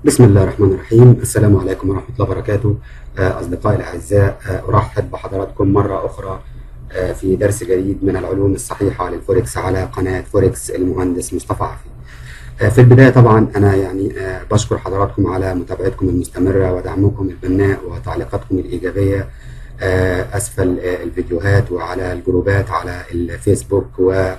بسم الله الرحمن الرحيم السلام عليكم ورحمة الله وبركاته آه، أصدقائي الأعزاء آه، أرحب بحضراتكم مرة أخرى آه، في درس جديد من العلوم الصحيحة للفوركس على قناة فوركس المهندس مصطفى عفي آه، في البداية طبعا أنا يعني آه، بشكر حضراتكم على متابعتكم المستمرة ودعمكم البناء وتعليقاتكم الإيجابية آه، أسفل آه، الفيديوهات وعلى الجروبات على الفيسبوك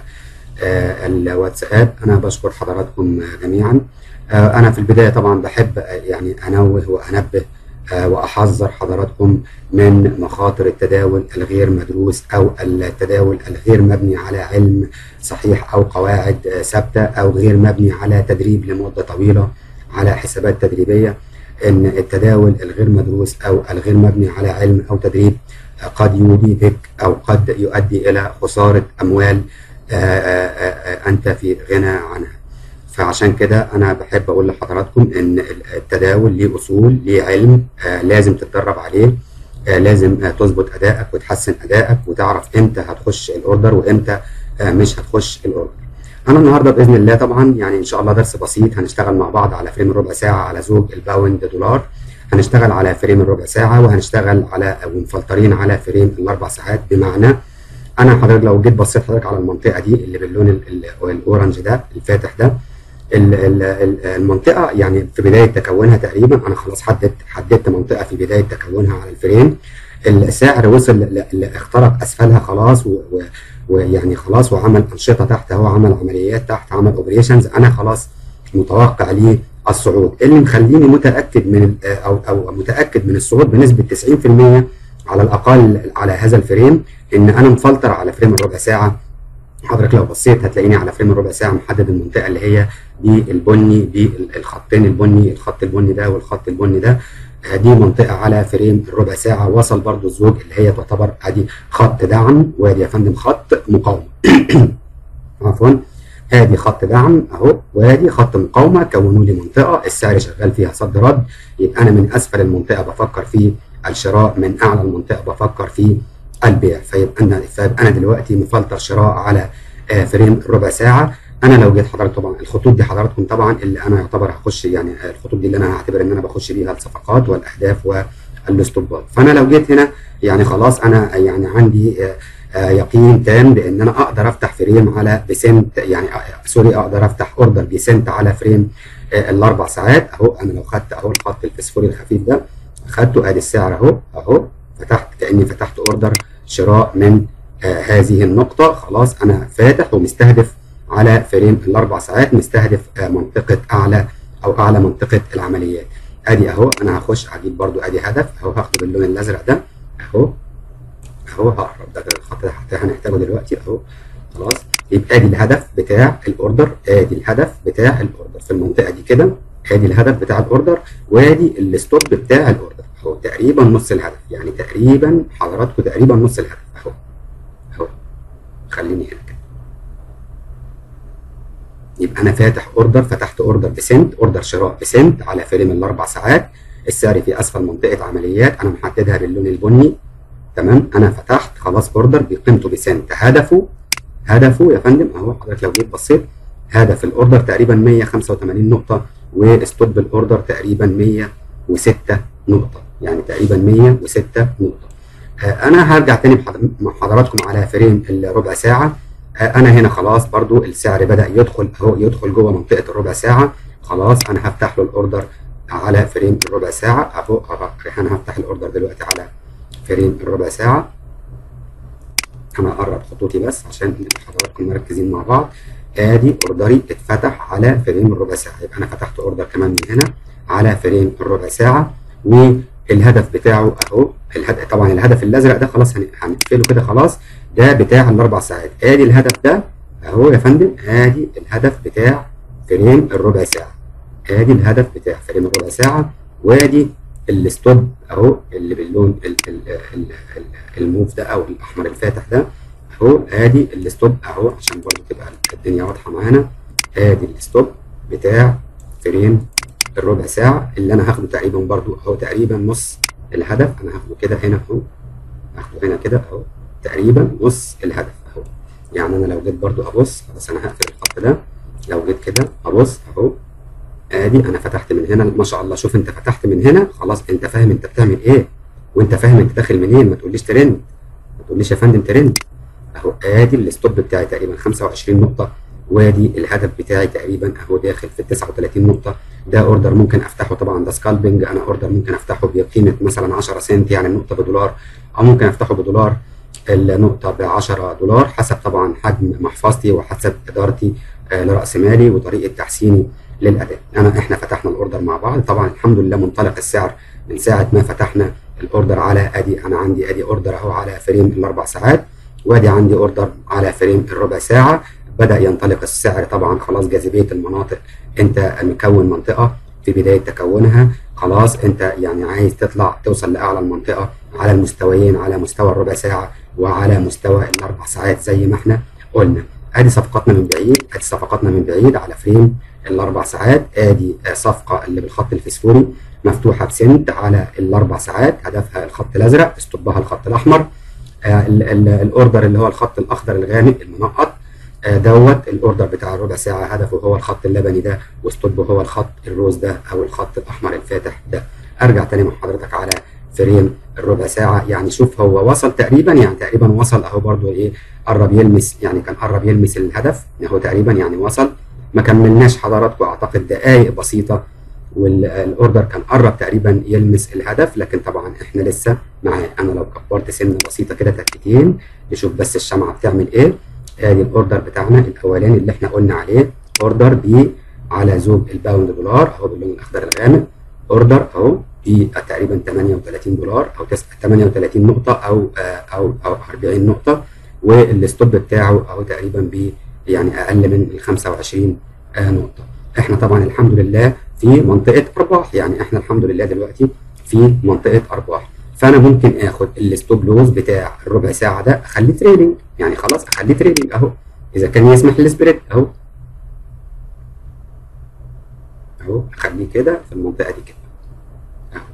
والواتساب أنا بشكر حضراتكم آه، جميعا آه، أنا في البداية طبعا بحب آه، يعني أنوه وأنبه آه، وأحذر حضراتكم من مخاطر التداول الغير مدروس أو التداول الغير مبني على علم صحيح أو قواعد آه، ثابتة أو غير مبني على تدريب لمدة طويلة على حسابات تدريبية ان التداول الغير مدروس او الغير مبني على علم او تدريب آه، قد يوديك او قد يؤدي الى خساره اموال آه، آه، آه، انت في غنى عنها فعشان كده انا بحب اقول لحضراتكم ان التداول ليه اصول ليه علم آه، لازم تتدرب عليه آه، لازم آه، تظبط ادائك وتحسن ادائك وتعرف امتى هتخش الاوردر وامتى آه، مش هتخش الاوردر انا النهارده باذن الله طبعا يعني ان شاء الله درس بسيط هنشتغل مع بعض على فريم الربع ساعه على زوج الباوند دولار هنشتغل على فريم الربع ساعه وهنشتغل على ومفلترين على فريم الاربع ساعات بمعنى انا حضرتك لو جيت بصيت حضرتك على المنطقه دي اللي باللون ال- ال- الاورنج ده الفاتح ده ال- ال- ال- المنطقه يعني في بدايه تكونها تقريبا انا خلاص حددت حددت منطقه في بدايه تكونها على الفريم السعر وصل ل- ل- اخترق اسفلها خلاص و- و- ويعني خلاص وعمل انشطه تحت هو عمل عمليات تحت عمل اوبريشنز انا خلاص متوقع ليه الصعود اللي مخليني متاكد من ال- او او متاكد من الصعود بنسبه 90% على الاقل على هذا الفريم ان انا مفلتر على فريم الربع ساعه حضرتك لو بصيت هتلاقيني على فريم الربع ساعه محدد المنطقه اللي هي بالبني بالخطين البني الخط البني ده والخط البني ده آه، دي منطقه على فريم الربع ساعه وصل برضو الزوج اللي هي تعتبر ادي خط دعم وادي يا فندم خط مقاومه عفوا ادي خط دعم اهو وادي خط مقاومه كونوا لي منطقه السعر شغال فيها صد رد يبقى انا من اسفل المنطقه بفكر في الشراء من اعلى المنطقه بفكر في البيع فيبقى انا فيبقى انا دلوقتي مفلتر شراء على آه، فريم الربع ساعه انا لو جيت حضرتك طبعا الخطوط دي حضراتكم طبعا اللي انا يعتبر هخش يعني آه، الخطوط دي اللي انا هعتبر ان انا بخش بيها الصفقات والاهداف والاستوبات فانا لو جيت هنا يعني خلاص انا يعني عندي آه، آه، يقين تام بان انا اقدر افتح فريم على بسنت يعني آه، سوري اقدر افتح اوردر بسنت على فريم آه، الاربع ساعات اهو انا لو خدت اهو الخط الفسفوري الخفيف ده خدته ادي السعر اهو اهو فتحت كاني فتحت اوردر شراء من آه هذه النقطة خلاص أنا فاتح ومستهدف على فريم الأربع ساعات مستهدف آه منطقة أعلى أو أعلى منطقة العمليات أدي أهو أنا هخش هجيب برضو أدي هدف أهو هاخده باللون الأزرق ده أهو أهو هقرب ده الخط ده حتى هنحتاجه دلوقتي أهو خلاص يبقى أدي الهدف بتاع الأوردر أدي الهدف بتاع الأوردر في المنطقة دي كده أدي الهدف بتاع الأوردر وأدي الستوب بتاع الأوردر أهو تقريبا نص الهدف يعني تقريبا حضراتكم تقريبا نص الهدف أهو اهو خليني هنا كده يبقى انا فاتح اوردر فتحت اوردر بسنت اوردر شراء بسنت على فريم الاربع ساعات السعر في اسفل منطقه عمليات انا محددها باللون البني تمام انا فتحت خلاص اوردر بقيمته بسنت هدفه هدفه يا فندم اهو حضرتك لو جيت بصيت هدف الاوردر تقريبا 185 نقطه وستوب الاوردر تقريبا 106 نقطه يعني تقريبا 106 نقطه آه، انا هرجع تاني بحض- مع حضراتكم على فريم الربع ساعه آه، انا هنا خلاص برضو السعر بدا يدخل اهو يدخل جوه منطقه الربع ساعه خلاص انا هفتح له الاوردر على فريم الربع ساعه اهو أهو، انا هفتح الاوردر دلوقتي على فريم الربع ساعه انا اقرب خطوطي بس عشان حضراتكم مركزين مع بعض ادي اوردري اتفتح على فريم الربع ساعه يبقى انا فتحت اوردر كمان من هنا على فريم الربع ساعه والهدف بتاعه اهو الهدف طبعا الهدف الازرق ده خلاص هن- هنقفله كده خلاص ده بتاع الاربع ساعات ادي الهدف ده اهو يا فندم ادي الهدف بتاع فريم الربع ساعه ادي الهدف بتاع فريم الربع ساعه وادي الستوب اهو اللي باللون ال- ال- ال- ال- الموف ده او الاحمر الفاتح ده اهو ادي الستوب اهو عشان برضه تبقى الدنيا واضحه معانا ادي الستوب بتاع فريم الربع ساعه اللي انا هاخده تقريبا برضه اهو تقريبا نص الهدف انا هاخده كده هنا اهو هاخده هنا كده اهو تقريبا نص الهدف اهو يعني انا لو جيت برضو ابص خلاص انا هقفل الخط ده لو جيت كده ابص اهو ادي انا فتحت من هنا ما شاء الله شوف انت فتحت من هنا خلاص انت فاهم انت بتعمل ايه وانت فاهم انت داخل منين ما تقوليش ترند ما تقوليش يا فندم ترند اهو ادي الستوب بتاعي تقريبا 25 نقطه وادي الهدف بتاعي تقريبا اهو داخل في ال 39 نقطه ده اوردر ممكن افتحه طبعا ده سكالبنج انا اوردر ممكن افتحه بقيمه مثلا 10 سنت يعني النقطه بدولار او ممكن افتحه بدولار النقطه ب 10 دولار حسب طبعا حجم محفظتي وحسب ادارتي آه لراس مالي وطريقه تحسيني للاداء انا احنا فتحنا الاوردر مع بعض طبعا الحمد لله منطلق السعر من ساعه ما فتحنا الاوردر على ادي انا عندي ادي اوردر اهو على فريم الاربع ساعات وادي عندي اوردر على فريم الربع ساعه بدا ينطلق السعر طبعا خلاص جاذبيه المناطق انت مكون منطقه في بدايه تكونها خلاص انت يعني عايز تطلع توصل لاعلى المنطقه على المستويين على مستوى الربع ساعه وعلى مستوى الاربع ساعات زي ما احنا قلنا ادي صفقاتنا من بعيد ادي صفقاتنا من بعيد على فريم الاربع ساعات ادي صفقه اللي بالخط الفسفوري مفتوحه بسنت على الاربع ساعات هدفها الخط الازرق استوبها الخط الاحمر آه الاوردر اللي هو الخط الاخضر الغامق المنقط آه دوت الاوردر بتاع الربع ساعه هدفه هو الخط اللبني ده واستوبه هو الخط الروز ده او الخط الاحمر الفاتح ده ارجع تاني مع حضرتك على فريم الربع ساعه يعني شوف هو وصل تقريبا يعني تقريبا وصل اهو برده ايه قرب يلمس يعني كان قرب يلمس الهدف اهو تقريبا يعني وصل ما كملناش حضراتكم اعتقد دقائق بسيطه والاوردر كان قرب تقريبا يلمس الهدف لكن طبعا احنا لسه معاه انا لو كبرت سنه بسيطه كده تكتين نشوف بس الشمعه بتعمل ايه ادي الاوردر بتاعنا الاولاني اللي احنا قلنا عليه اوردر بي على زوج الباوند دولار اهو باللون الاخضر الغامق اوردر اهو ب تقريبا 38 دولار او 38 نقطه او او او 40 نقطه والستوب بتاعه اهو تقريبا ب يعني اقل من ال 25 نقطه احنا طبعا الحمد لله في منطقه ارباح يعني احنا الحمد لله دلوقتي في منطقه ارباح فانا ممكن اخد الستوب لوز بتاع الربع ساعه ده اخليه تريدنج يعني خلاص اخليه تريدنج اهو اذا كان يسمح السبريد اهو اهو اخليه كده في المنطقه دي كده اهو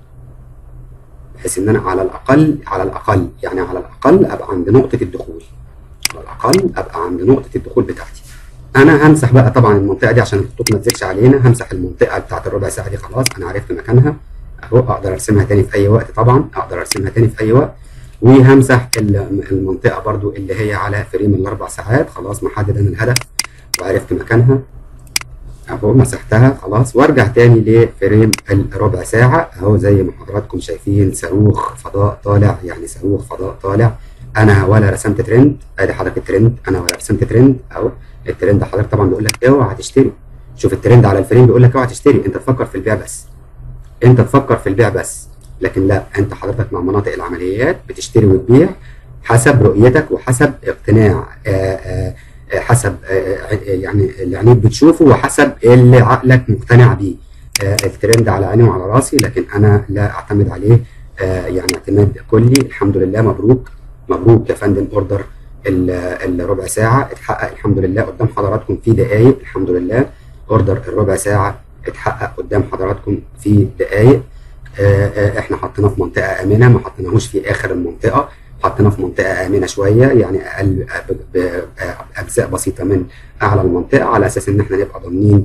بحيث ان انا على الاقل على الاقل يعني على الاقل ابقى عند نقطه الدخول على الاقل ابقى عند نقطه الدخول بتاعتي انا همسح بقى طبعا المنطقه دي عشان الخطوط ما تزيدش علينا همسح المنطقه بتاعت الربع ساعه دي خلاص انا عرفت مكانها اهو اقدر ارسمها تاني في اي وقت طبعا اقدر ارسمها تاني في اي وقت وهمسح المنطقه برضو اللي هي على فريم الاربع ساعات خلاص محدد انا الهدف وعرفت مكانها اهو مسحتها خلاص وارجع تاني لفريم الربع ساعه اهو زي ما حضراتكم شايفين صاروخ فضاء طالع يعني صاروخ فضاء طالع انا ولا رسمت ترند ادي حضرتك الترند انا ولا رسمت ترند اهو الترند حضرتك طبعا بيقول لك اوعى تشتري شوف الترند على الفريم بيقول لك اوعى تشتري انت تفكر في البيع بس انت تفكر في البيع بس لكن لا انت حضرتك مع مناطق العمليات بتشتري وتبيع حسب رؤيتك وحسب اقتناع آآ آآ حسب آآ يعني اللي عينيك بتشوفه وحسب اللي عقلك مقتنع بيه الترند على عيني وعلى راسي لكن انا لا اعتمد عليه يعني اعتماد كلي الحمد لله مبروك مبروك يا فندم اوردر الربع ساعه اتحقق الحمد لله قدام حضراتكم في دقائق الحمد لله اوردر الربع ساعه اتحقق قدام حضراتكم في دقائق احنا حطيناه في منطقه امنه ما حطيناهوش في اخر المنطقه حطيناه في منطقه امنه شويه يعني اقل باجزاء بسيطه من اعلى المنطقه على اساس ان احنا نبقى ضامنين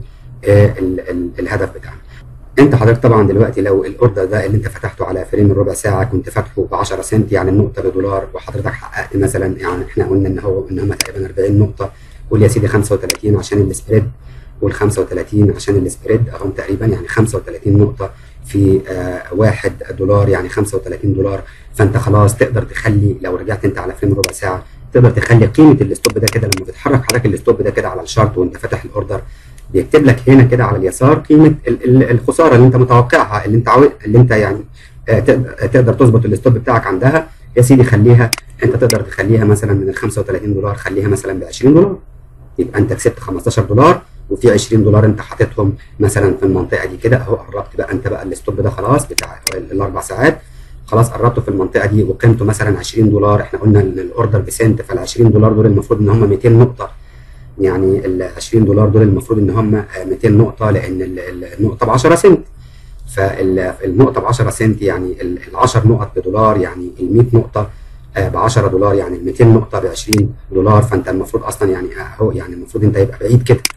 الهدف بتاعنا انت حضرتك طبعا دلوقتي لو الاوردر ده اللي انت فتحته على فريم الربع ساعه كنت فاتحه ب 10 سنت يعني النقطه بدولار وحضرتك حققت مثلا يعني احنا قلنا ان هو ان هم تقريبا 40 نقطه قول يا سيدي 35 عشان السبريد قول 35 عشان السبريد اهم تقريبا يعني 35 نقطه في آه واحد دولار يعني 35 دولار فانت خلاص تقدر تخلي لو رجعت انت على فريم الربع ساعه تقدر تخلي قيمه الستوب ده كده لما بتحرك حضرتك الستوب ده كده على الشارت وانت فاتح الاوردر بيكتب لك هنا كده على اليسار قيمه الخساره اللي انت متوقعها اللي انت عاوز اللي انت يعني آه تقدر تظبط الستوب بتاعك عندها يا سيدي خليها انت تقدر تخليها مثلا من ال 35 دولار خليها مثلا ب 20 دولار يبقى انت كسبت 15 دولار وفي 20 دولار انت حاططهم مثلا في المنطقه دي كده اهو قربت بقى انت بقى الستوب ده خلاص بتاع الاربع ساعات خلاص قربته في المنطقه دي وقيمته مثلا 20 دولار احنا قلنا ان الاوردر بسنت فال 20 دولار دول المفروض ان هم 200 نقطه يعني ال 20 دولار دول المفروض ان هم 200 نقطه لان النقطه ب 10 سنت فالنقطه ب 10 سنت يعني ال 10 نقط بدولار يعني ال 100 نقطه ب 10 دولار يعني ال 200 نقطه ب 20 دولار فانت المفروض اصلا يعني اهو يعني المفروض انت يبقى بعيد كده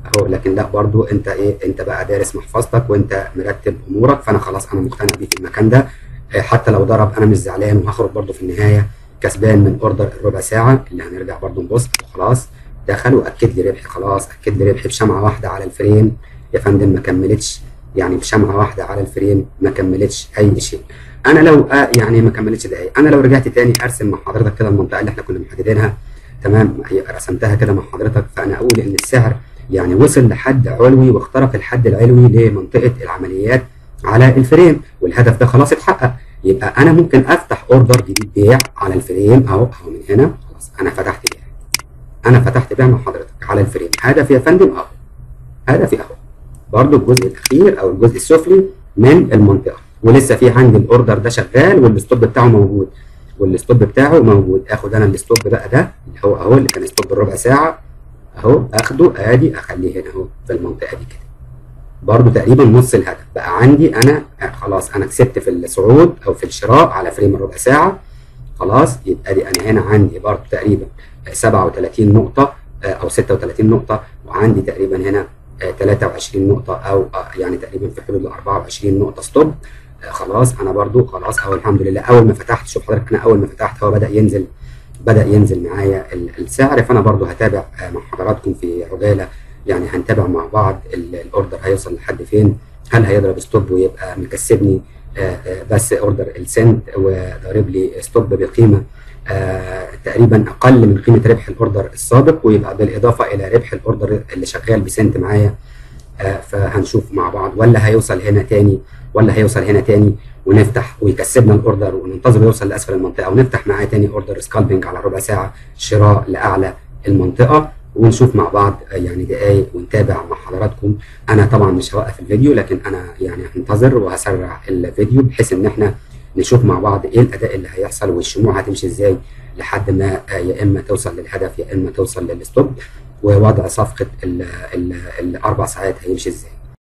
اهو لكن لا برضو انت ايه انت بقى دارس محفظتك وانت مرتب امورك فانا خلاص انا مقتنع بيه في المكان ده آه، حتى لو ضرب انا مش زعلان وهخرج برضو في النهايه كسبان من اوردر الربع ساعه اللي هنرجع برضو نبص خلاص دخل واكد لي ربحي خلاص اكد لي ربحي بشمعه واحده على الفريم يا فندم ما كملتش يعني بشمعه واحده على الفريم ما كملتش اي شيء انا لو آه يعني ما كملتش دقايق انا لو رجعت تاني ارسم مع حضرتك كده المنطقه اللي احنا كنا محددينها تمام هي رسمتها كده مع حضرتك فانا اقول ان السعر يعني وصل لحد علوي واخترق الحد العلوي لمنطقه العمليات على الفريم والهدف ده خلاص اتحقق يبقى انا ممكن افتح اوردر جديد بيع على الفريم اهو اهو من هنا خلاص انا فتحت بيع انا فتحت بيع مع حضرتك على الفريم هدفي يا فندم اهو هدفي اهو برضو الجزء الاخير او الجزء السفلي من المنطقه ولسه في عندي الاوردر ده شغال والستوب بتاعه موجود والستوب بتاعه موجود اخد انا الستوب بقى ده اللي هو اهو اللي كان ستوب الربع ساعه اهو اخده ادي اخليه هنا اهو في المنطقه دي كده برضو تقريبا نص الهدف بقى عندي انا خلاص انا كسبت في الصعود او في الشراء على فريم الربع ساعه خلاص يبقى دي انا هنا عندي برضو تقريبا 37 نقطه او 36 نقطه وعندي تقريبا هنا 23 نقطه او يعني تقريبا في حدود ال 24 نقطه ستوب خلاص انا برضو خلاص اهو الحمد لله اول ما فتحت شوف حضرتك انا اول ما فتحت هو بدا ينزل بدا ينزل معايا السعر فانا برضو هتابع مع حضراتكم في عجاله يعني هنتابع مع بعض الاوردر هيوصل لحد فين هل هيضرب ستوب ويبقى مكسبني بس اوردر السنت وضارب لي ستوب بقيمه تقريبا اقل من قيمه ربح الاوردر السابق ويبقى بالاضافه الى ربح الاوردر اللي شغال بسنت معايا فهنشوف مع بعض ولا هيوصل هنا تاني ولا هيوصل هنا تاني ونفتح ويكسبنا الاوردر وننتظر يوصل لاسفل المنطقه ونفتح معاه تاني اوردر سكالبنج على ربع ساعه شراء لاعلى المنطقه ونشوف مع بعض يعني دقايق ونتابع مع حضراتكم انا طبعا مش هوقف الفيديو لكن انا يعني هنتظر وهسرع الفيديو بحيث ان احنا نشوف مع بعض ايه الاداء اللي هيحصل والشموع هتمشي ازاي لحد ما يا اما توصل للهدف يا اما توصل للستوب ووضع صفقه ال ال الاربع ساعات هيمشي ازاي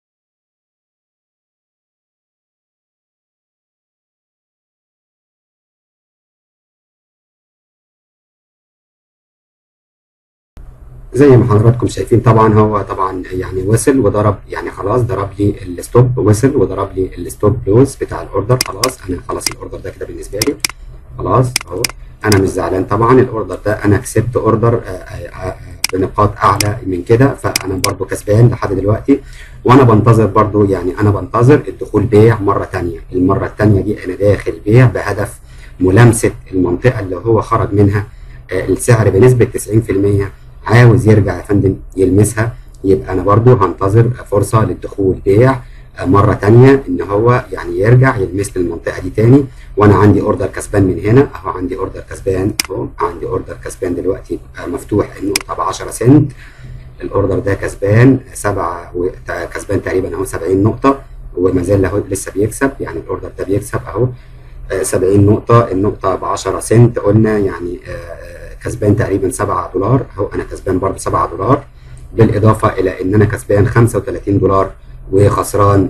زي ما حضراتكم شايفين طبعا هو طبعا يعني وصل وضرب يعني خلاص ضرب لي الستوب وصل وضرب لي الستوب لوز بتاع الاوردر خلاص انا خلاص الاوردر ده كده بالنسبه لي خلاص اهو انا مش زعلان طبعا الاوردر ده انا كسبت اوردر بنقاط اعلى من كده فانا برضو كسبان لحد دلوقتي وانا بنتظر برضو يعني انا بنتظر الدخول بيع مره ثانيه المره الثانيه دي انا داخل بيع بهدف ملامسه المنطقه اللي هو خرج منها السعر بنسبه 90% عاوز يرجع يا فندم يلمسها يبقى انا برضو هنتظر فرصة للدخول بيع مرة تانية ان هو يعني يرجع يلمس لي المنطقة دي تاني وانا عندي اوردر كسبان من هنا اهو عندي اوردر كسبان اهو عندي اوردر كسبان دلوقتي مفتوح النقطة ب 10 سنت الاوردر ده كسبان سبعة كسبان تقريبا اهو 70 نقطة وما زال اهو لسه بيكسب يعني الاوردر ده بيكسب اهو 70 نقطة النقطة ب 10 سنت قلنا يعني كسبان تقريبا 7 دولار اهو انا كسبان برضه 7 دولار بالاضافه الى ان انا كسبان 35 دولار وخسران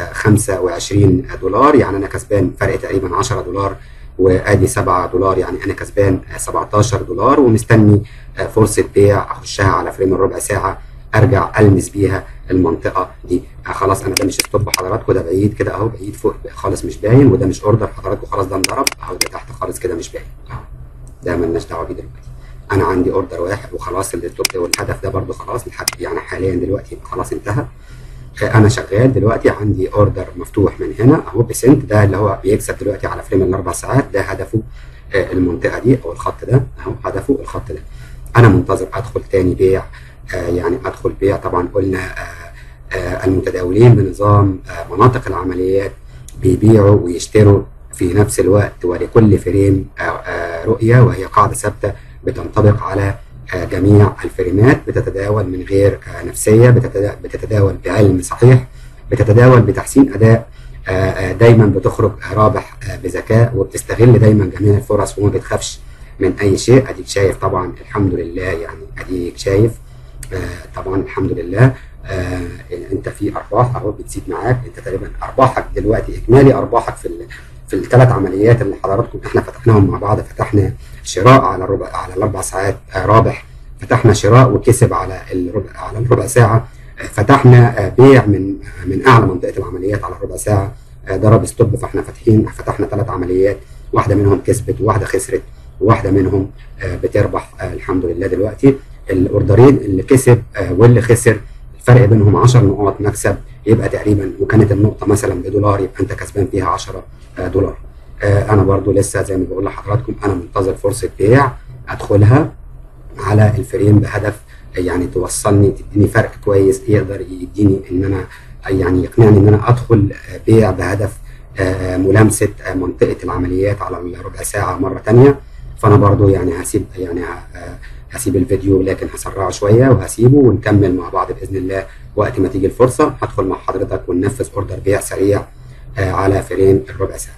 25 دولار يعني انا كسبان فرق تقريبا 10 دولار وادي 7 دولار يعني انا كسبان 17 دولار ومستني فرصه بيع اخشها على فريم الربع ساعه ارجع المس بيها المنطقه دي خلاص انا ده مش ستوب حضراتكم ده بعيد كده اهو بعيد فوق خالص مش باين وده مش اوردر حضراتكم خلاص ده انضرب اهو ده تحت خالص كده مش باين اهو ده مالناش دعوه بيه دلوقتي انا عندي اوردر واحد وخلاص الستوب والهدف ده برده خلاص لحد يعني حاليا دلوقتي خلاص انتهى انا شغال دلوقتي عندي اوردر مفتوح من هنا اهو بسنت ده اللي هو بيكسب دلوقتي على فريم الاربع ساعات ده هدفه المنطقه دي او الخط ده اهو هدفه الخط ده انا منتظر ادخل تاني بيع يعني ادخل بيع طبعا قلنا المتداولين بنظام مناطق العمليات بيبيعوا ويشتروا في نفس الوقت ولكل فريم رؤية وهي قاعدة ثابتة بتنطبق على جميع الفريمات بتتداول من غير نفسية بتتداول بعلم صحيح بتتداول بتحسين أداء دايما بتخرج رابح بذكاء وبتستغل دايما جميع الفرص وما بتخافش من أي شيء أديك شايف طبعا الحمد لله يعني أديك شايف طبعا الحمد لله انت في ارباح اهو بتزيد معاك انت تقريبا ارباحك دلوقتي اجمالي ارباحك في في الثلاث عمليات اللي حضراتكم احنا فتحناهم مع بعض فتحنا شراء على الربع على الاربع ساعات رابح فتحنا شراء وكسب على الربع على الربع ساعه فتحنا بيع من من اعلى منطقه العمليات على ربع ساعه ضرب ستوب فاحنا فاتحين فتحنا ثلاث عمليات واحده منهم كسبت وواحده خسرت وواحده منهم بتربح الحمد لله دلوقتي الاوردرين اللي كسب واللي خسر الفرق بينهم 10 نقاط مكسب يبقى تقريبا وكانت النقطه مثلا بدولار يبقى انت كسبان فيها 10 دولار انا برضو لسه زي ما بقول لحضراتكم انا منتظر فرصه بيع ادخلها على الفريم بهدف يعني توصلني تديني فرق كويس يقدر يديني ان انا يعني يقنعني ان انا ادخل بيع بهدف ملامسه منطقه العمليات على الربع ساعه مره ثانيه فانا برضو يعني هسيب يعني هسيب الفيديو لكن هسرعه شويه وهسيبه ونكمل مع بعض باذن الله وقت ما تيجي الفرصه هدخل مع حضرتك وننفذ اوردر بيع سريع على فريم الربع ساعه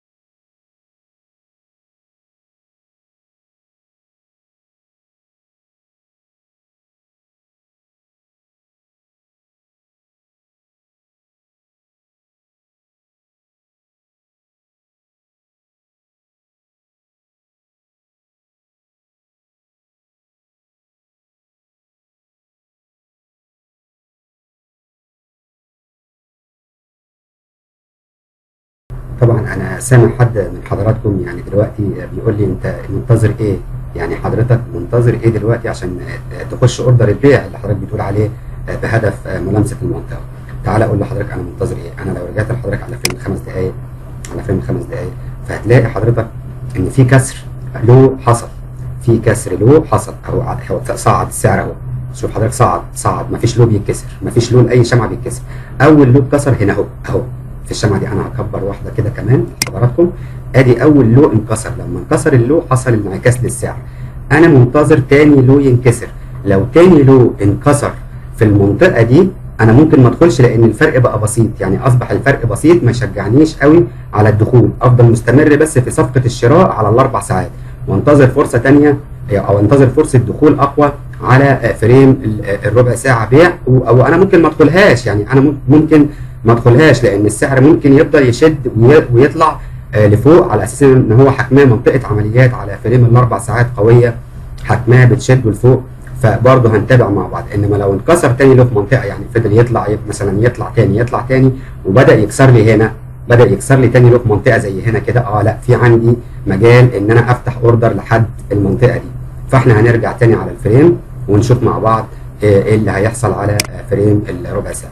طبعا انا سامع حد من حضراتكم يعني دلوقتي بيقول لي انت منتظر ايه يعني حضرتك منتظر ايه دلوقتي عشان تخش اوردر البيع اللي حضرتك بتقول عليه بهدف ملامسه المنطقه تعال اقول لحضرتك انا منتظر ايه انا لو رجعت لحضرتك على فريم خمس دقائق على فريم خمس دقائق فهتلاقي حضرتك ان في كسر له حصل في كسر له حصل اهو صعد السعر اهو شوف حضرتك صعد صعد مفيش لو بيتكسر مفيش لون اي شمعه بيتكسر اول لو اتكسر هنا اهو اهو في الشمعه دي انا هكبر واحده كده كمان لحضراتكم ادي اول لو انكسر لما انكسر اللو حصل انعكاس للسعر انا منتظر تاني لو ينكسر لو تاني لو انكسر في المنطقه دي انا ممكن ما ادخلش لان الفرق بقى بسيط يعني اصبح الفرق بسيط ما يشجعنيش قوي على الدخول افضل مستمر بس في صفقه الشراء على الاربع ساعات وانتظر فرصه تانية او انتظر فرصه دخول اقوى على فريم الربع ساعه بيع او انا ممكن ما ادخلهاش يعني انا ممكن ما ادخلهاش لان السعر ممكن يفضل يشد ويطلع لفوق على اساس ان هو حكماه منطقه عمليات على فريم الاربع ساعات قويه حكماه بتشد لفوق فبرضه هنتابع مع بعض انما لو انكسر تاني له في منطقه يعني فضل يطلع مثلا يطلع تاني يطلع تاني وبدا يكسر لي هنا بدا يكسر لي تاني له في منطقه زي هنا كده اه لا في عندي مجال ان انا افتح اوردر لحد المنطقه دي فاحنا هنرجع تاني على الفريم ونشوف مع بعض ايه اللي هيحصل على فريم الربع ساعه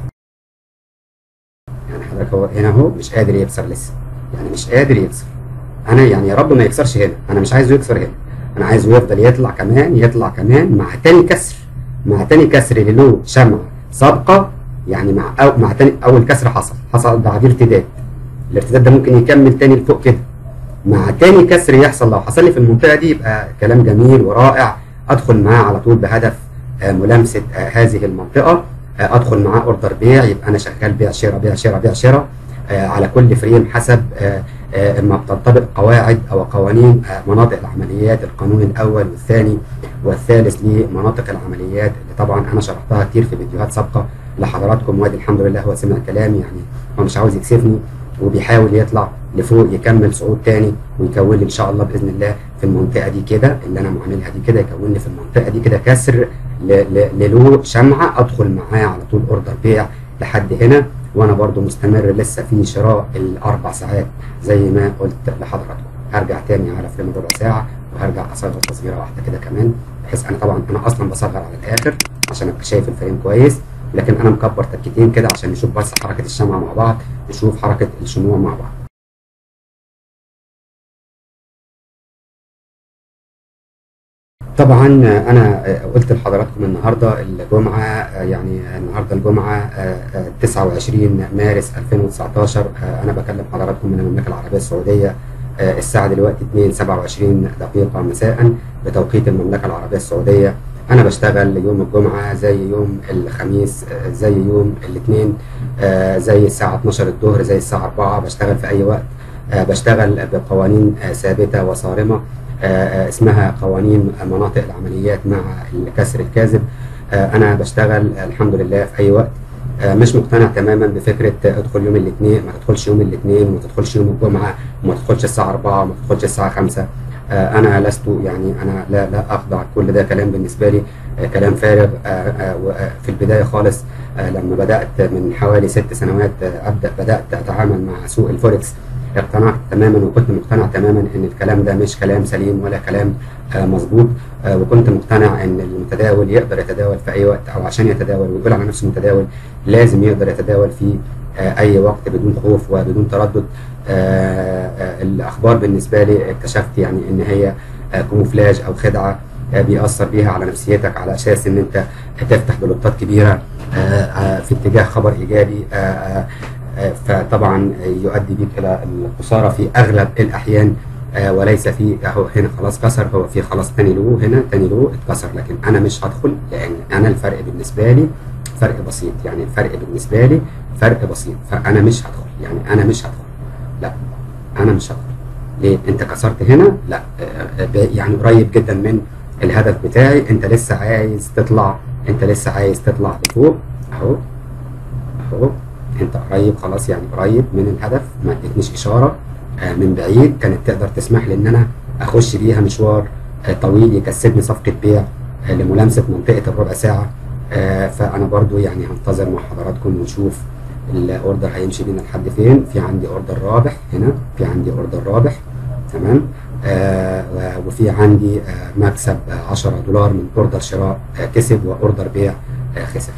يعني حضرتك هو هنا اهو مش قادر يكسر لسه يعني مش قادر يكسر انا يعني يا رب ما يكسرش هنا انا مش عايزه يكسر هنا انا عايزه يفضل يطلع كمان يطلع كمان مع تاني كسر مع تاني كسر للو شمعة سابقة يعني مع أو مع تاني أول كسر حصل حصل بعديه ارتداد الارتداد ده ممكن يكمل تاني لفوق كده مع تاني كسر يحصل لو حصل لي في المنطقة دي يبقى كلام جميل ورائع أدخل معاه على طول بهدف ملامسة هذه المنطقة أدخل معاه أوردر بيع يبقى أنا شغال بيع شراء بيع شراء بيع شراء على كل فريم حسب ما بتنطبق قواعد او قوانين مناطق العمليات القانون الاول والثاني والثالث لمناطق العمليات اللي طبعا انا شرحتها كتير في فيديوهات سابقه لحضراتكم وادي الحمد لله هو سمع كلامي يعني هو مش عاوز يكسفني وبيحاول يطلع لفوق يكمل صعود تاني ويكون لي ان شاء الله باذن الله في المنطقه دي كده اللي انا معاملها دي كده يكون لي في المنطقه دي كده كسر للو شمعه ادخل معاه على طول اوردر بيع لحد هنا وانا برضو مستمر لسه في شراء الاربع ساعات زي ما قلت لحضراتكم هرجع تاني على فريم ربع ساعه وهرجع اصغر تصغيره واحده كده كمان بحيث انا طبعا انا اصلا بصغر على الاخر عشان ابقى شايف الفريم كويس لكن انا مكبر تكتين كده عشان نشوف بس حركه الشمعه مع بعض نشوف حركه الشموع مع بعض طبعا انا قلت لحضراتكم النهارده الجمعه يعني النهارده الجمعه 29 مارس 2019 انا بكلم حضراتكم من المملكه العربيه السعوديه الساعه دلوقتي 2 27 دقيقه مساء بتوقيت المملكه العربيه السعوديه انا بشتغل يوم الجمعه زي يوم الخميس زي يوم الاثنين زي الساعه 12 الظهر زي الساعه 4 بشتغل في اي وقت بشتغل بقوانين ثابته وصارمه آه اسمها قوانين مناطق العمليات مع الكسر الكاذب آه انا بشتغل الحمد لله في اي وقت آه مش مقتنع تماما بفكره ادخل يوم الاثنين ما تدخلش يوم الاثنين وما تدخلش يوم الجمعه وما تدخلش الساعه 4 وما تدخلش الساعه 5 انا لست يعني انا لا لا اخضع كل ده كلام بالنسبه لي كلام فارغ في البدايه خالص آه، لما بدات من حوالي ست سنوات آه، ابدا بدات اتعامل مع سوق الفوركس اقتنعت تماما وكنت مقتنع تماما ان الكلام ده مش كلام سليم ولا كلام آه، مظبوط آه، وكنت مقتنع ان المتداول يقدر يتداول في اي وقت او عشان يتداول ويقول على نفسه متداول لازم يقدر يتداول في آه، اي وقت بدون خوف وبدون تردد آه، آه، الاخبار بالنسبه لي اكتشفت يعني ان هي آه، كوموفلاج او خدعه آه، بيأثر بيها على نفسيتك على اساس ان انت تفتح بلوتات كبيره آه، آه، في اتجاه خبر ايجابي آه، آه، آه، فطبعا يؤدي بك الى الخساره في اغلب الاحيان آه، وليس في اهو هنا خلاص كسر هو في خلاص تاني لو هنا تاني لو اتكسر لكن انا مش هدخل لان انا الفرق بالنسبه لي فرق بسيط يعني الفرق بالنسبه لي فرق بسيط فانا مش هدخل يعني انا مش هدخل لا انا مش هدخل ليه انت كسرت هنا لا آه، آه، يعني قريب جدا من الهدف بتاعي انت لسه عايز تطلع انت لسه عايز تطلع لفوق اهو اهو انت قريب خلاص يعني قريب من الهدف ما ادتنيش اشاره آه، من بعيد كانت تقدر تسمح لي ان انا اخش بيها مشوار آه، طويل يكسبني صفقه بيع آه، لملامسه منطقه الربع ساعه آه، فانا برضو يعني هنتظر مع حضراتكم ونشوف الاوردر هيمشي بينا لحد فين في عندي اوردر رابح هنا في عندي اوردر رابح تمام آه و- وفي عندي آه مكسب آه 10 دولار من اوردر شراء آه كسب واوردر بيع آه خسر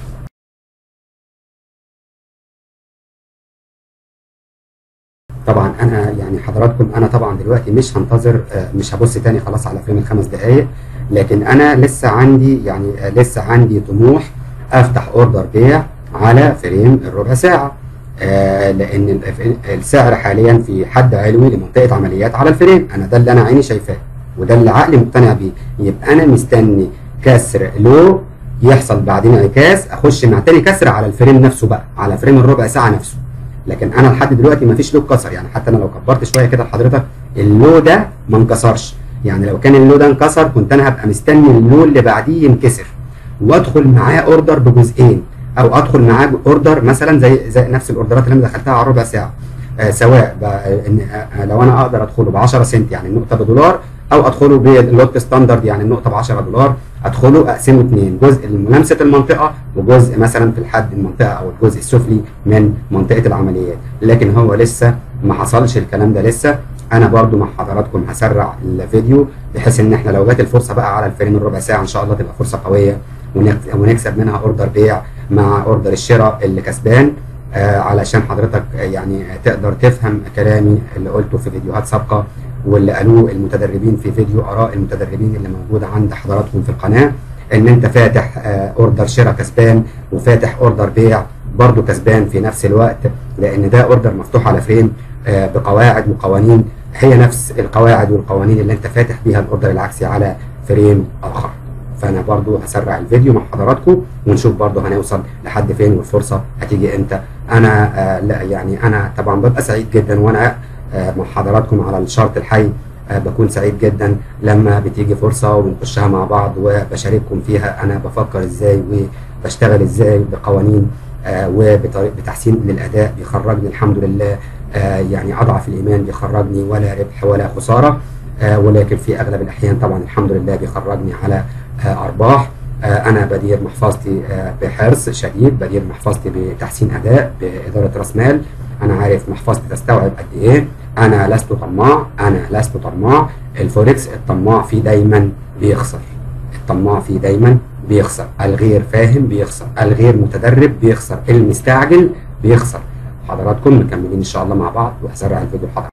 طبعا انا يعني حضراتكم انا طبعا دلوقتي مش هنتظر آه، مش هبص تاني خلاص على فريم الخمس دقائق لكن انا لسه عندي يعني آه، لسه عندي طموح افتح اوردر بيع على فريم الربع ساعه آه، لان ال- السعر حاليا في حد علوي لمنطقه عمليات على الفريم انا ده اللي انا عيني شايفاه وده اللي عقلي مقتنع بيه يبقى انا مستني كسر لو يحصل بعدين انعكاس اخش مع تاني كسر على الفريم نفسه بقى على فريم الربع ساعه نفسه لكن انا لحد دلوقتي ما فيش لو اتكسر يعني حتى انا لو كبرت شويه كده لحضرتك اللو ده ما انكسرش يعني لو كان اللو ده انكسر كنت انا هبقى مستني اللو اللي بعديه ينكسر وادخل معاه اوردر بجزئين او ادخل معاه اوردر مثلا زي زي نفس الاوردرات اللي انا دخلتها على ربع ساعه آه سواء بقى إن آه لو انا اقدر ادخله ب 10 سنت يعني النقطه بدولار او ادخله باللوت ستاندرد يعني النقطه ب 10 دولار ادخله اقسمه اثنين جزء لملامسه المنطقه وجزء مثلا في الحد المنطقه او الجزء السفلي من منطقه العمليات لكن هو لسه ما حصلش الكلام ده لسه انا برضو مع حضراتكم هسرع الفيديو بحيث ان احنا لو جت الفرصه بقى على الفريم الربع ساعه ان شاء الله تبقى فرصه قويه ونك- ونكسب منها اوردر بيع مع اوردر الشراء اللي كسبان آه علشان حضرتك آه، يعني تقدر تفهم كلامي اللي قلته في فيديوهات سابقه واللي قالوه المتدربين في فيديو اراء المتدربين اللي موجوده عند حضراتكم في القناه ان انت فاتح آه اوردر شراء كسبان وفاتح اوردر بيع برضه كسبان في نفس الوقت لان ده اوردر مفتوح على فريم آه بقواعد وقوانين هي نفس القواعد والقوانين اللي انت فاتح بيها الاوردر العكسي على فريم اخر فانا برضو هسرع الفيديو مع حضراتكم ونشوف برضو هنوصل لحد فين والفرصه هتيجي امتى انا آه لا يعني انا طبعا ببقى سعيد جدا وانا آه مع حضراتكم على الشرط الحي آه بكون سعيد جدا لما بتيجي فرصه وبنخشها مع بعض وبشارككم فيها انا بفكر ازاي وبشتغل ازاي بقوانين آه وبتحسين للاداء بيخرجني الحمد لله آه يعني اضعف الايمان بيخرجني ولا ربح ولا خساره آه ولكن في اغلب الاحيان طبعا الحمد لله بيخرجني على آه ارباح آه انا بدير محفظتي آه بحرص شديد بدير محفظتي بتحسين اداء باداره راس مال انا عارف محفظتي تستوعب قد ايه انا لست طماع انا لست طماع الفوركس الطماع فيه دايما بيخسر الطماع فيه دايما بيخسر الغير فاهم بيخسر الغير متدرب بيخسر المستعجل بيخسر حضراتكم مكملين ان شاء الله مع بعض وهسرع الفيديو لحضراتكم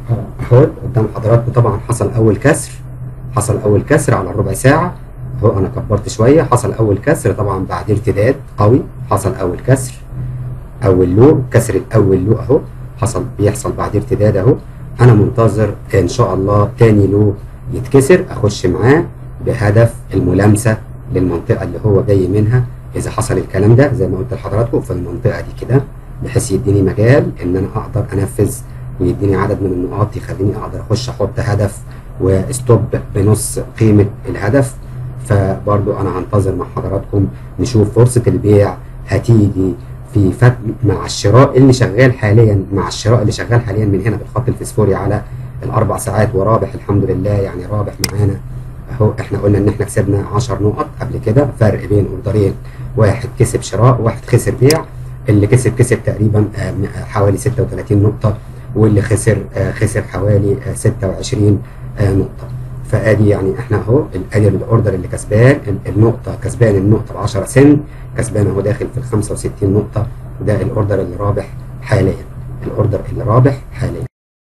اهو قدام حضراتكم طبعا حصل اول كسر حصل اول كسر على الربع ساعه اهو انا كبرت شويه حصل اول كسر طبعا بعد ارتداد قوي حصل اول كسر اول لو كسر الاول لو اهو حصل بيحصل بعد ارتداد اهو انا منتظر ان شاء الله تاني لو يتكسر اخش معاه بهدف الملامسه للمنطقه اللي هو جاي منها اذا حصل الكلام ده زي ما قلت لحضراتكم في المنطقه دي كده بحيث يديني مجال ان انا اقدر انفذ ويديني عدد من النقاط يخليني اقدر اخش احط هدف وستوب بنص قيمه الهدف فبرضو انا هنتظر مع حضراتكم نشوف فرصه البيع هتيجي في فت مع الشراء اللي شغال حاليا مع الشراء اللي شغال حاليا من هنا بالخط الفسفوري على الاربع ساعات ورابح الحمد لله يعني رابح معانا اهو احنا قلنا ان احنا كسبنا 10 نقط قبل كده فرق بين اوردرين واحد كسب شراء واحد خسر بيع اللي كسب كسب تقريبا حوالي 36 نقطة واللي خسر خسر حوالي 26 نقطة فادي يعني احنا اهو ادي الاوردر اللي كسبان النقطة كسبان النقطة ب 10 سنت كسبان اهو داخل في ال 65 نقطة ده الاوردر اللي رابح حاليا الاوردر اللي رابح حاليا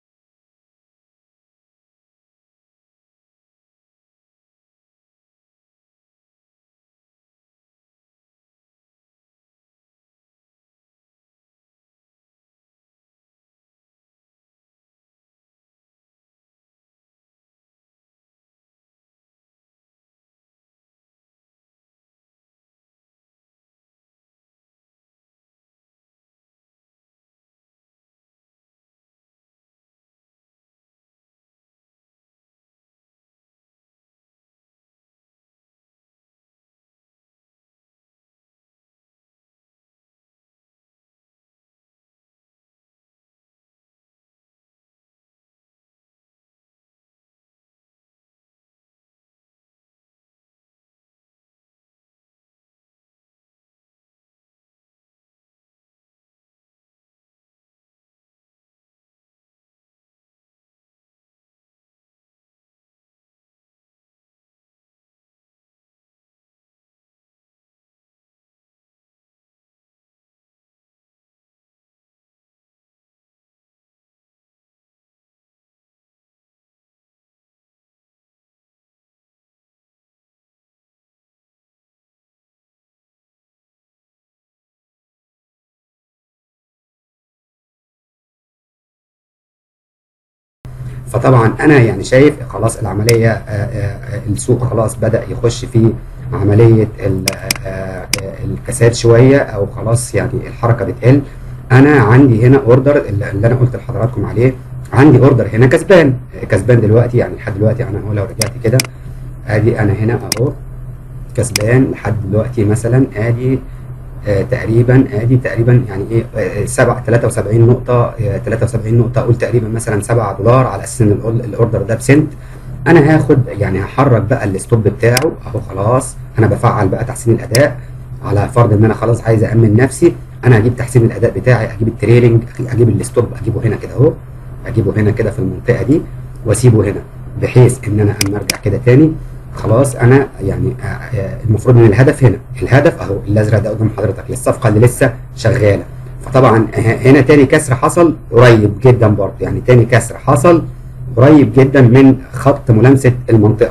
فطبعا انا يعني شايف خلاص العمليه السوق خلاص بدا يخش في عمليه الكساد شويه او خلاص يعني الحركه بتقل انا عندي هنا اوردر اللي انا قلت لحضراتكم عليه عندي اوردر هنا كسبان كسبان دلوقتي يعني لحد دلوقتي انا اهو لو رجعت كده ادي انا هنا اهو كسبان لحد دلوقتي مثلا ادي آه تقريبا ادي تقريبا يعني ايه آه سبع 73 نقطه آه 73 نقطه اقول تقريبا مثلا 7 دولار على اساس ان الاوردر ده بسنت انا هاخد يعني هحرك بقى الستوب بتاعه اهو خلاص انا بفعل بقى تحسين الاداء على فرض ان انا خلاص عايز امن نفسي انا هجيب تحسين الاداء بتاعي اجيب التريلينج اجيب الستوب اجيبه هنا كده اهو اجيبه هنا كده في المنطقه دي واسيبه هنا بحيث ان انا اما ارجع كده تاني خلاص انا يعني المفروض ان الهدف هنا الهدف اهو الازرق ده قدام حضرتك للصفقه اللي لسه شغاله فطبعا هنا تاني كسر حصل قريب جدا برضه يعني تاني كسر حصل قريب جدا من خط ملامسه المنطقه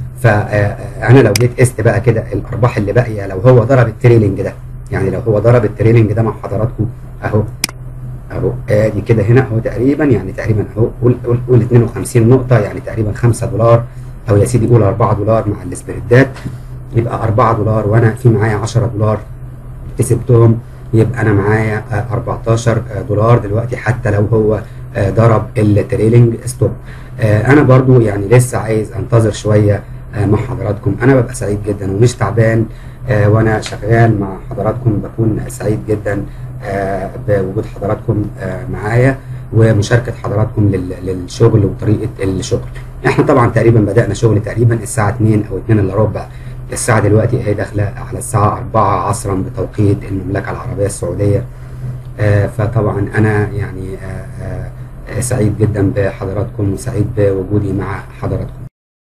فانا لو جيت قست بقى كده الارباح اللي باقيه لو هو ضرب التريلينج ده يعني لو هو ضرب التريلينج ده مع حضراتكم اهو اهو ادي كده هنا اهو تقريبا يعني تقريبا اهو قول قول قول 52 نقطه يعني تقريبا 5 دولار او يا سيدي قول 4 دولار مع السبريدات يبقى 4 دولار وانا في معايا 10 دولار كسبتهم يبقى انا معايا 14 دولار دلوقتي حتى لو هو ضرب التريلينج ستوب انا برضو يعني لسه عايز انتظر شويه مع حضراتكم انا ببقى سعيد جدا ومش تعبان وانا شغال مع حضراتكم بكون سعيد جدا بوجود حضراتكم معايا ومشاركه حضراتكم للشغل وطريقه الشغل احنا طبعا تقريبا بدانا شغل تقريبا الساعه 2 او 2 الا ربع الساعه دلوقتي اهي داخله على الساعه 4 عصرا بتوقيت المملكه العربيه السعوديه فطبعا انا يعني سعيد جدا بحضراتكم وسعيد بوجودي مع حضراتكم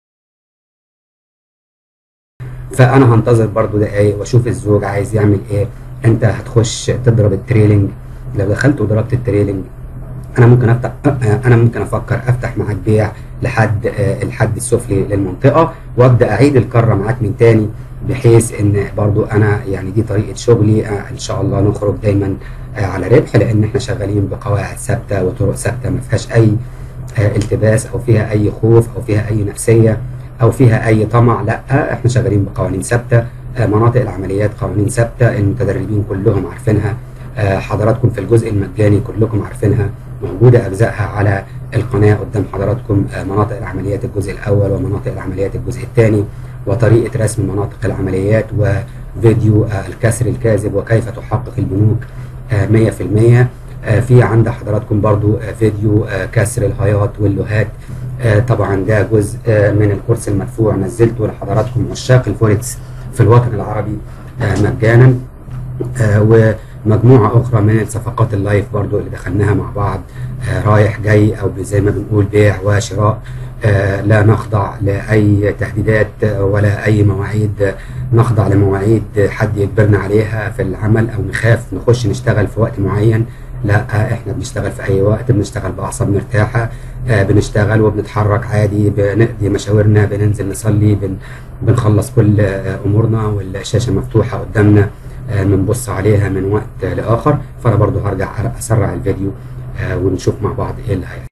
فانا هنتظر برضو دقايق واشوف الزوج عايز يعمل ايه انت هتخش تضرب التريلينج لو دخلت وضربت التريلينج انا ممكن افتح انا ممكن افكر افتح معاك بيع لحد الحد السفلي للمنطقه وابدا اعيد الكره معاك من تاني بحيث ان برضو انا يعني دي طريقه شغلي ان شاء الله نخرج دايما على ربح لان احنا شغالين بقواعد ثابته وطرق ثابته ما فيهاش اي التباس او فيها اي خوف او فيها اي نفسيه او فيها اي طمع لا احنا شغالين بقوانين ثابته مناطق العمليات قوانين ثابته المتدربين كلهم عارفينها حضراتكم في الجزء المجاني كلكم عارفينها موجوده اجزائها على القناه قدام حضراتكم مناطق العمليات الجزء الاول ومناطق العمليات الجزء الثاني وطريقه رسم مناطق العمليات وفيديو الكسر الكاذب وكيف تحقق البنوك 100% في عند حضراتكم برضو فيديو كسر الهايات واللوهات طبعا ده جزء من الكورس المدفوع نزلته لحضراتكم عشاق الفوركس في الوطن العربي مجانا ومجموعة أخرى من الصفقات اللايف برضو اللي دخلناها مع بعض رايح جاي أو زي ما بنقول بيع وشراء لا نخضع لأي تهديدات ولا أي مواعيد نخضع لمواعيد حد يجبرنا عليها في العمل أو نخاف نخش نشتغل في وقت معين لا احنا بنشتغل في اي وقت بنشتغل باعصاب مرتاحه بنشتغل وبنتحرك عادي بنقضي مشاورنا بننزل نصلي بن بنخلص كل امورنا والشاشه مفتوحه قدامنا بنبص عليها من وقت لاخر فانا برضو هرجع اسرع الفيديو ونشوف مع بعض ايه اللي هيحصل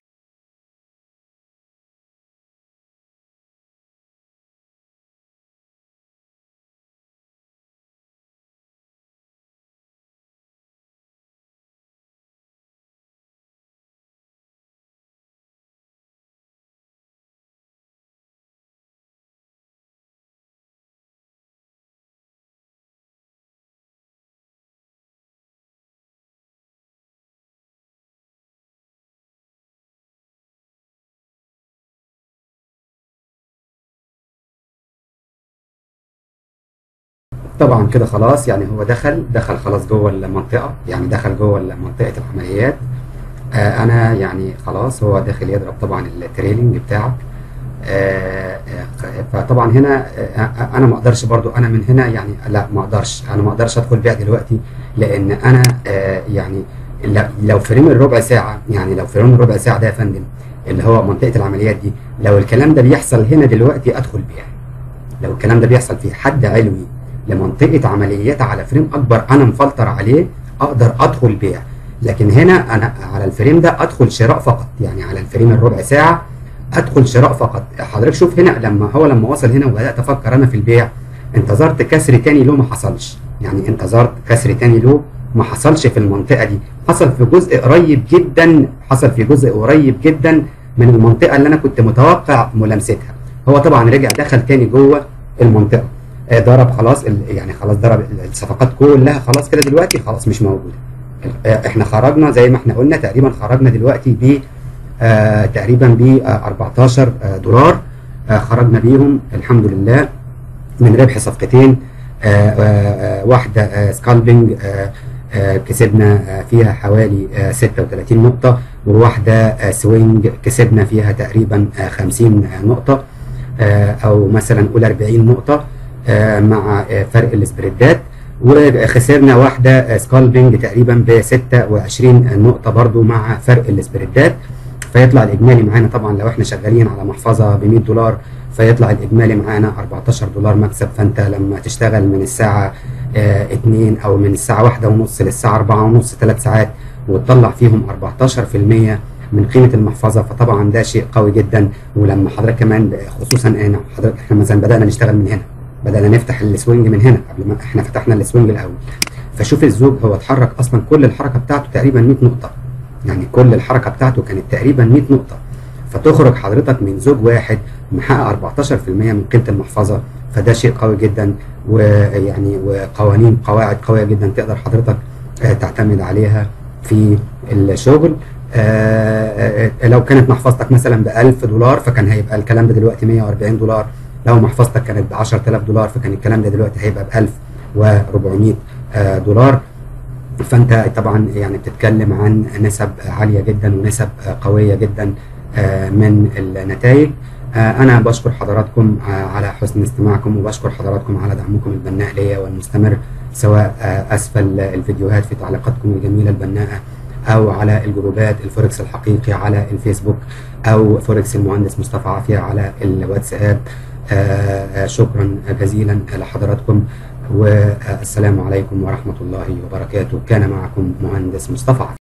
طبعا كده خلاص يعني هو دخل دخل خلاص جوه المنطقه يعني دخل جوه منطقه العمليات آه انا يعني خلاص هو داخل يضرب طبعا التريلينج بتاعك آه آه فطبعا هنا آه انا ما اقدرش برضو انا من هنا يعني لا ما اقدرش انا ما اقدرش ادخل بيع دلوقتي لان انا آه يعني لو فريم الربع ساعه يعني لو فريم الربع ساعه ده يا فندم اللي هو منطقه العمليات دي لو الكلام ده بيحصل هنا دلوقتي ادخل بيع لو الكلام ده بيحصل في حد علوي لمنطقه عمليات على فريم اكبر انا مفلتر عليه اقدر ادخل بيع لكن هنا انا على الفريم ده ادخل شراء فقط يعني على الفريم الربع ساعه ادخل شراء فقط حضرتك شوف هنا لما هو لما وصل هنا وبدات افكر انا في البيع انتظرت كسر تاني له ما حصلش يعني انتظرت كسر تاني له ما حصلش في المنطقه دي حصل في جزء قريب جدا حصل في جزء قريب جدا من المنطقه اللي انا كنت متوقع ملامستها هو طبعا رجع دخل تاني جوه المنطقه ضرب خلاص يعني خلاص ضرب الصفقات كلها خلاص كده دلوقتي خلاص مش موجوده احنا خرجنا زي ما احنا قلنا تقريبا خرجنا دلوقتي ب آه تقريبا ب 14 آه دولار آه خرجنا بيهم الحمد لله من ربح صفقتين آه آه واحده آه سكالبنج آه آه كسبنا آه فيها حوالي آه 36 نقطه وواحده آه سوينج كسبنا فيها تقريبا آه 50 نقطه آه او مثلا قول 40 نقطه آه مع آه فرق السبريدات وخسرنا واحده سكالبنج تقريبا ب 26 نقطه برضو مع فرق السبريدات فيطلع الاجمالي معانا طبعا لو احنا شغالين على محفظه ب 100 دولار فيطلع الاجمالي معانا 14 دولار مكسب فانت لما تشتغل من الساعه 2 او من الساعه 1 ونص للساعه 4 ونص 3 ساعات وتطلع فيهم 14% من قيمه المحفظه فطبعا ده شيء قوي جدا ولما حضرتك كمان خصوصا انا حضرتك احنا مثلا بدانا نشتغل من هنا بدأنا نفتح السوينج من هنا قبل ما احنا فتحنا السوينج الاول فشوف الزوج هو اتحرك اصلا كل الحركه بتاعته تقريبا 100 نقطه يعني كل الحركه بتاعته كانت تقريبا 100 نقطه فتخرج حضرتك من زوج واحد محقق 14% من قيمه المحفظه فده شيء قوي جدا ويعني وقوانين قواعد قويه جدا تقدر حضرتك تعتمد عليها في الشغل آه لو كانت محفظتك مثلا ب 1000 دولار فكان هيبقى الكلام ده دلوقتي 140 دولار لو محفظتك كانت ب 10000 دولار فكان الكلام ده دلوقتي هيبقى ب 1400 آه دولار فانت طبعا يعني بتتكلم عن نسب عاليه جدا ونسب آه قويه جدا آه من النتائج انا بشكر حضراتكم على حسن استماعكم وبشكر حضراتكم على دعمكم البناء ليا والمستمر سواء اسفل الفيديوهات في تعليقاتكم الجميله البناءه او على الجروبات الفوركس الحقيقي على الفيسبوك او فوركس المهندس مصطفى عافيه على الواتساب شكرا جزيلا لحضراتكم والسلام عليكم ورحمه الله وبركاته كان معكم مهندس مصطفى عافيه